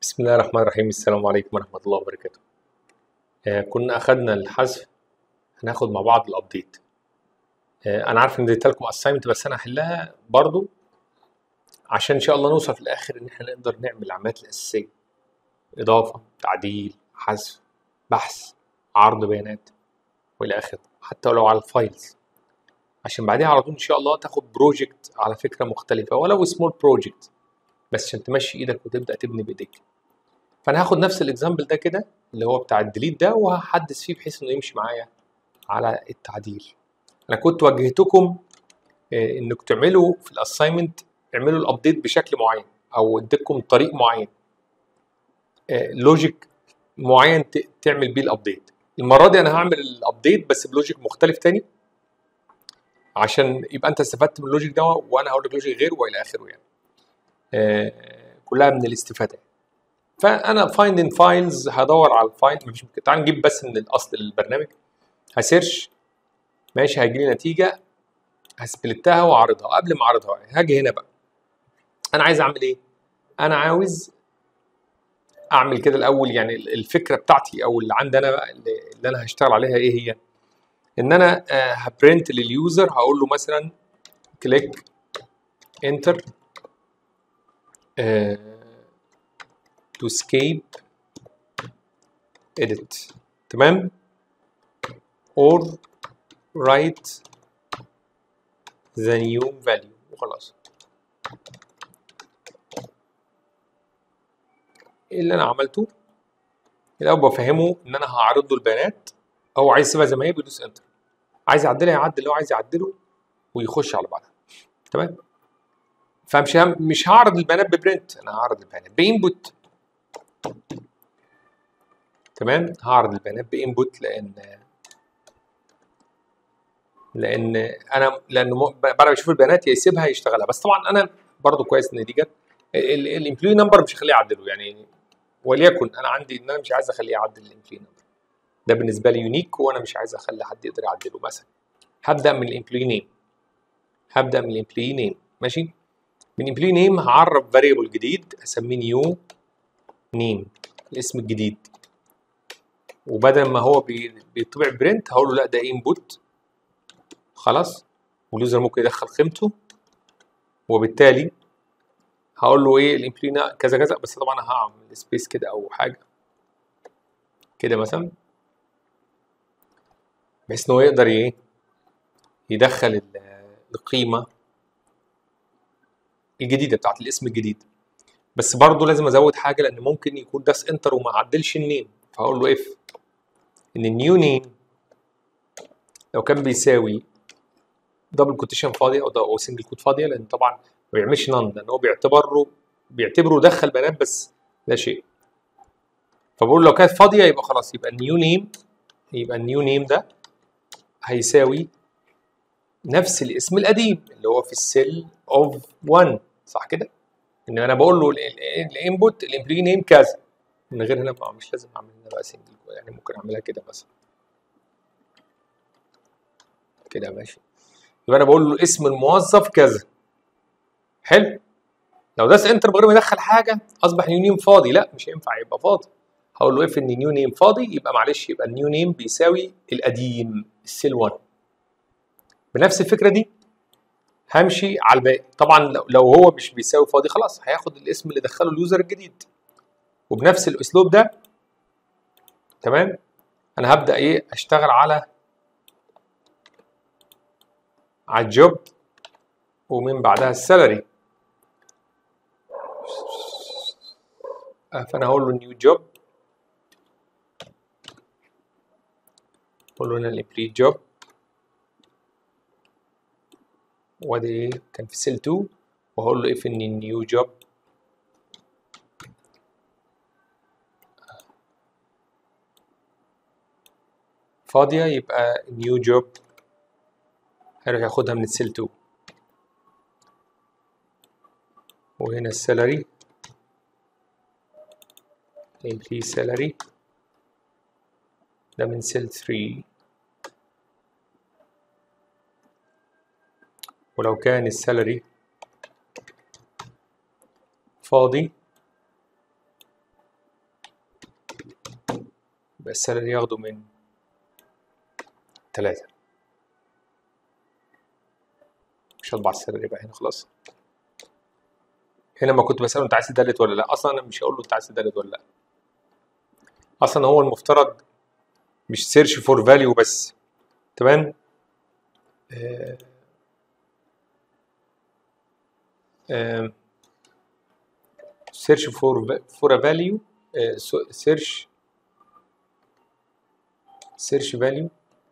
بسم الله الرحمن الرحيم السلام عليكم ورحمة الله وبركاته آه كنا أخدنا الحذف هناخد مع بعض الأبديت آه أنا عارف إن اديت لكم أسايمنت بس أنا هحلها برضو عشان إن شاء الله نوصل في الآخر إن إحنا نقدر نعمل العمليات الأساسية إضافة تعديل حذف بحث عرض بيانات وإلى آخره حتى ولو على الفايلز عشان بعدها على طول إن شاء الله تاخد بروجكت على فكرة مختلفة ولو سمول بروجكت بس عشان تمشي ايدك وتبدا تبني بايديك فانا هاخد نفس الاكزامبل ده كده اللي هو بتاع الديليت ده وهحدث فيه بحيث انه يمشي معايا على التعديل انا كنت وجهتكم آه، انكم تعملوا في الاساينمنت اعملوا الابديت بشكل معين او اديتكم طريق معين لوجيك معين ت- تعمل بيه الابديت المره دي انا هعمل الابديت بس بلوجيك مختلف تاني عشان يبقى انت استفدت من اللوجيك ده وانا هقول لك لوجيك غيره والى اخره يعني آه، كلها من الاستفاده فانا فايند ان فايلز هدور على الفايل مفيش مشكله تعال نجيب بس من الاصل البرنامج هسيرش ماشي هيجي لي نتيجه هسبلتها واعرضها قبل ما اعرضها هاجي هنا بقى انا عايز اعمل ايه انا عاوز اعمل كده الاول يعني الفكره بتاعتي او اللي عندي انا بقى اللي اللي انا هشتغل عليها ايه هي ان انا آه، هبرنت لليوزر هقول له مثلا كليك انتر to escape edit تمام or write the new value وخلاص ايه اللي انا عملته الاول بفهمه ان انا هعرض له البيانات هو عايز يسيبها زي ما هي بيدوس انتر عايز يعدلها يعدل اللي هو عايز يعدله ويخش على بعضها تمام فمش هم مش هعرض البيانات ببرنت انا هعرض البيانات بانبوت تمام هعرض البيانات بانبوت لان لان انا لان م- بعد ما يشوف البيانات يا يسيبها يشتغلها بس طبعا انا برضو كويس ان دي جت الامبلوي نمبر مش هخليه يعدله يعني وليكن انا عندي ان انا مش عايز اخليه يعدل الامبلوي نمبر ده بالنسبه لي يونيك وانا مش عايز اخلي حد يقدر يعدله مثلا هبدا من الامبلوي نيم هبدا من الامبلوي نيم ماشي من الامبلوي نيم هعرف فاريبل جديد اسميه نيو نيم الاسم الجديد وبدل ما هو بي- بيطبع برنت هقول له لا ده انبوت خلاص واليوزر ممكن يدخل قيمته وبالتالي هقول له ايه الامبلوي كذا كذا بس طبعا انا هعمل سبيس كده او حاجه كده مثلا بحيث ان هو يقدر ايه يدخل ال- القيمه الجديده بتاعت الاسم الجديد بس برضه لازم ازود حاجه لان ممكن يكون داس انتر وما عدلش النيم فهقول له اف ان النيو نيم لو كان بيساوي دبل كوتيشن فاضيه او او سنجل كوت فاضيه لان طبعا ما بيعملش نان لان هو بيعتبره بيعتبره دخل بيانات بس لا شيء فبقول لو كانت فاضيه يبقى خلاص يبقى النيو نيم يبقى النيو نيم ده هيساوي نفس الاسم القديم اللي هو في السيل اوف 1 صح كده؟ ان انا بقول له الانبوت الامبلوي نيم كذا من غير هنا بقى مش لازم اعمل هنا بقى سنجل يعني ممكن اعملها كده مثلا كده ماشي يبقى انا بقول له اسم الموظف كذا حلو لو داس انتر من غير ما يدخل حاجه اصبح نيو نيم فاضي لا مش هينفع يبقى فاضي هقول له اف ان نيو نيم فاضي يبقى معلش يبقى النيو نيم بيساوي القديم السيل 1 بنفس الفكره دي همشي على الباقي طبعا لو لو هو مش بيساوي فاضي خلاص هياخد الاسم اللي دخله اليوزر الجديد وبنفس الاسلوب ده تمام انا هبدا ايه اشتغل على على الجوب ومن بعدها السالري فانا هقول له نيو جوب اقول له هنا الامبلي جوب وادي ايه كان في سيل 2 وهقول له اف ان نيو جوب فاضيه يبقى نيو جوب هيروح ياخدها من السيل 2 وهنا السالري employee salary ده من سيل 3 ولو كان السالري فاضي يبقى السالري ياخده من تلاتة مش هطبع السالري بقى هنا خلاص هنا ما كنت بسأله انت عايز تدلت ولا لا اصلا انا مش هقول له انت عايز تدلت ولا لا اصلا هو المفترض مش سيرش فور فاليو بس تمام آه آه search for for a value uh, so search search value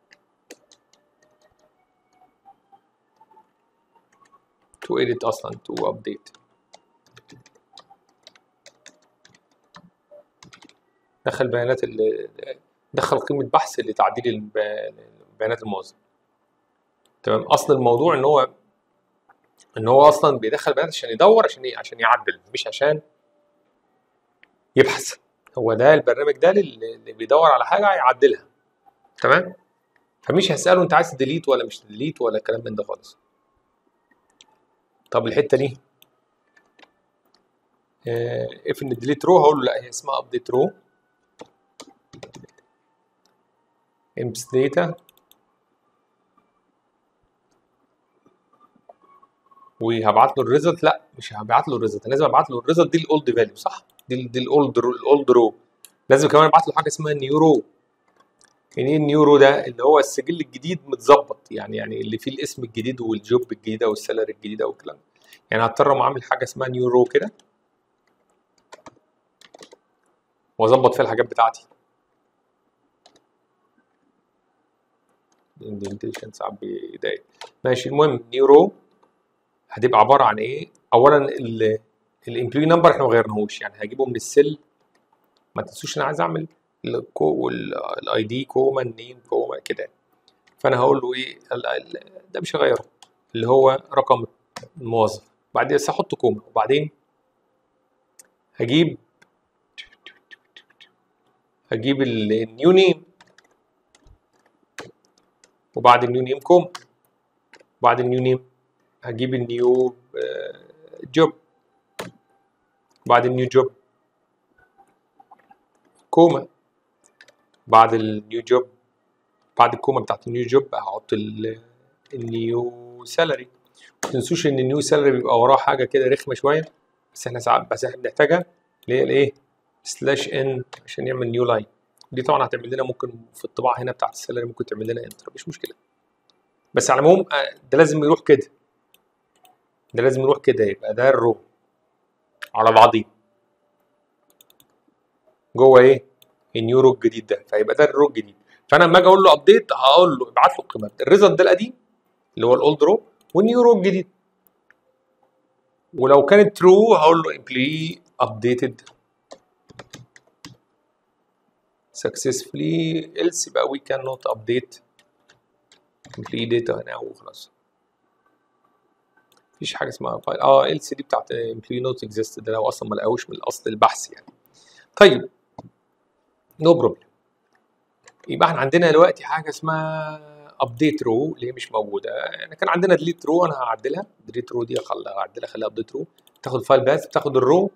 to edit اصلا to update دخل بيانات ال دخل قيمة بحث لتعديل الب- بيانات الموظف تمام اصل الموضوع ان هو ان هو اصلا بيدخل بيانات عشان يدور عشان ايه عشان يعدل مش عشان يبحث هو ده البرنامج ده اللي اللي بيدور على حاجه يعدلها تمام فمش هساله انت عايز تديليت ولا مش تديليت ولا الكلام من ده خالص طب الحته دي اف ان ديليت رو هقول له لا هي اسمها ابديت رو امبس داتا وهبعت له الريزلت لا مش هبعت له الريزلت انا لازم ابعت له الريزلت دي الاولد فاليو صح دي دي الاولد رو الاولد رو لازم كمان ابعت له حاجه اسمها نيورو يعني ايه النيورو ده اللي هو السجل الجديد متظبط يعني يعني اللي فيه الاسم الجديد والجوب الجديده والسالري الجديده والكلام ده. يعني هضطر أقوم اعمل حاجه اسمها نيورو كده واظبط فيها الحاجات بتاعتي الاندنتيشن ساعات بيضايق ماشي المهم نيورو هتبقى عباره عن ايه اولا الامبلوي نمبر احنا ما غيرناهوش يعني هجيبه من السيل ما تنسوش انا عايز اعمل الاي دي كوما النيم كوما كده فانا هقول له ايه ال- ال- ده مش هغيره اللي هو رقم الموظف بعدين بس هحط كوما وبعدين هجيب هجيب النيو نيم وبعد النيو نيم كوما بعد النيو نيم هجيب النيو جوب بعد النيو جوب كوما بعد النيو جوب بعد الكوما بتاعت النيو جوب هحط ال- النيو سالري ما تنسوش ان النيو سالري بيبقى وراه حاجه كده رخمه شويه بس احنا ساعات بس احنا بنحتاجها اللي هي الايه سلاش ان عشان يعمل نيو لاين دي طبعا هتعمل لنا ممكن في الطباعه هنا بتاعت السالري ممكن تعمل لنا انتر مش مشكله بس على العموم آه، ده لازم يروح كده ده لازم يروح كده يبقى ده الرو على بعضيه جوه ايه النيو رو الجديد ده فيبقى ده الرو الجديد فانا لما اجي اقول له ابديت هقول له ابعت له القيمات الريزلت ده القديم اللي هو الاولد رو والنيو رو الجديد ولو كانت ترو هقول له امبلي ابديتد successfully else يبقى we cannot update employee data now وخلاص مفيش حاجه اسمها فايل اه else دي بتاعت employee not exist ده لو اصلا ما لقاهوش من الاصل البحث يعني طيب نو no بروبلم يبقى احنا عندنا دلوقتي حاجه اسمها ابديت رو اللي هي مش موجوده احنا كان عندنا ديليت رو انا هعدلها ديليت رو دي اخليها هعدلها اخليها ابديت رو تاخد فايل باث بتاخد الرو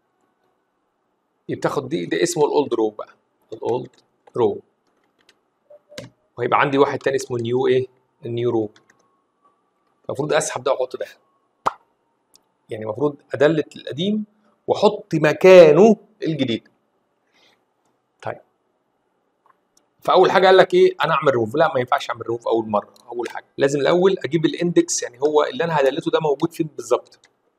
بتاخد دي ده اسمه الاولد رو بقى الاولد رو وهيبقى عندي واحد تاني اسمه نيو ايه النيو رو المفروض اسحب ده واحط ده يعني المفروض ادلت القديم واحط مكانه الجديد طيب فاول حاجه قال لك ايه انا اعمل روف لا ما ينفعش اعمل روف اول مره اول حاجه لازم الاول اجيب الاندكس يعني هو اللي انا هدلته ده موجود فين بالظبط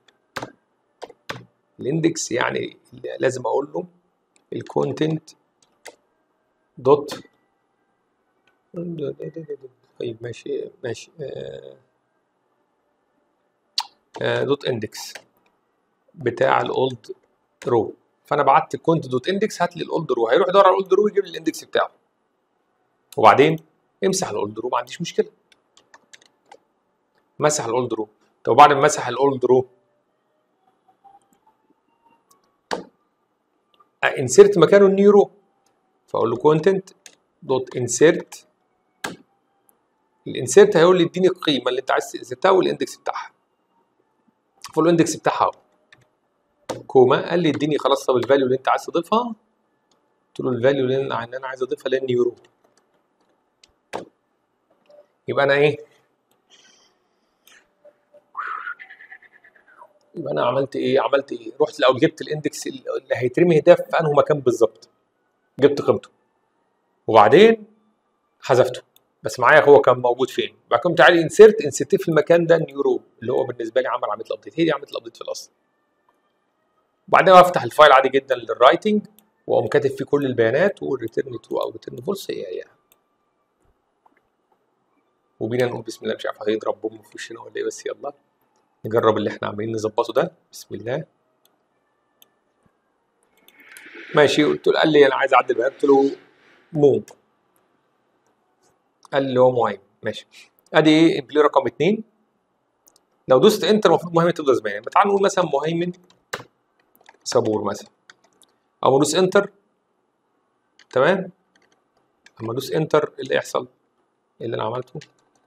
الاندكس يعني اللي لازم اقول له الكونتنت دوت طيب ماشي ماشي آه آه دوت اندكس بتاع الاولد رو فانا بعت كونت دوت اندكس هات لي الاولد رو هيروح يدور على الاولد رو يجيب لي الاندكس بتاعه وبعدين امسح الاولد رو ما عنديش مشكله مسح الاولد رو طب بعد ما مسح الاولد رو انسرت مكانه النيو رو فاقول له كونتنت دوت انسرت الانسرت هيقول لي اديني القيمه اللي انت عايز تنسرتها والاندكس بتاعها فاقول له الاندكس بتاعها اهو كوما قال لي اديني خلاص طب الفاليو اللي انت عايز تضيفها قلت له الفاليو اللي انا اللي أنا عايز اضيفها لان يورو يبقى انا ايه يبقى انا عملت ايه عملت ايه رحت الاول جبت الاندكس اللي هيترمي ده في انه مكان بالظبط جبت قيمته وبعدين حذفته بس معايا هو كان موجود فين بعد كده تعالي انسرت انسرت في المكان ده نيورو اللي هو بالنسبه لي عمل عمليه الابديت هي دي عمليه الابديت في الاصل وبعدين افتح الفايل عادي جدا للرايتنج واقوم كاتب فيه كل البيانات والريتيرن ترو او ريتيرن فولس هي هي وبينا نقول بسم الله مش عارف هيضرب بوم في وشنا ولا ايه بس يلا نجرب اللي احنا عاملين نظبطه ده بسم الله ماشي قلت له قال لي انا عايز اعدل بيانات قلت له مو قال لي هو مهم ماشي ادي ايه امبلي رقم اتنين لو دوست انتر المفروض مهمه تفضل زي ما هي تعال نقول مثلا مهيمن صبور مثلا او ادوس انتر تمام اما ادوس انتر ايه اللي يحصل ايه اللي انا عملته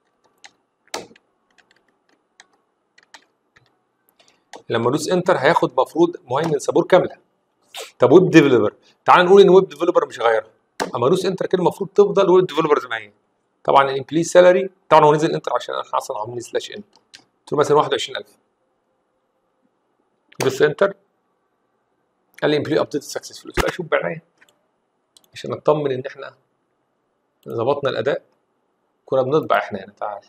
لما ادوس انتر هياخد مفروض مهيمن صبور كامله طب ويب ديفلوبر تعال نقول ان ويب ديفلوبر مش هغيرها اما ادوس انتر كده المفروض تفضل ويب ديفلوبر زي ما هي طبعا الامبلي سالري طبعا هو نزل انتر عشان احنا اصلا عاملين سلاش ان قلت له مثلا 21000 دوس انتر قال لي امبلي ابديت سكسسفول قلت له اشوف بعنايه عشان اطمن ان احنا ظبطنا الاداء كنا بنطبع احنا هنا تعال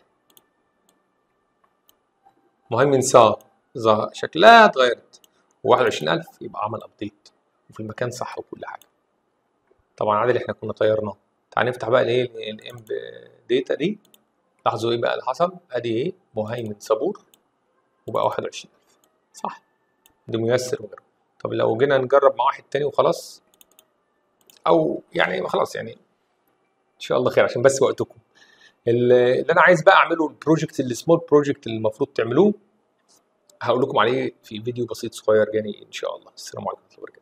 مهيمن سا ظهر شكلها اتغيرت 21000 يبقى عمل ابديت وفي المكان صح وكل حاجه طبعا عادل احنا كنا طيرناه تعال نفتح بقى الايه الام داتا دي لاحظوا ايه بقى اللي حصل ادي ايه مهيمن صبور وبقى 21000 صح دي ميسر وغيره طب لو جينا نجرب مع واحد تاني وخلاص او يعني خلاص يعني ان شاء الله خير عشان بس وقتكم اللي انا عايز بقى اعمله البروجكت السمول بروجكت اللي المفروض تعملوه هقول لكم عليه في فيديو بسيط صغير جاني ان شاء الله السلام عليكم ورحمه الله وبركاته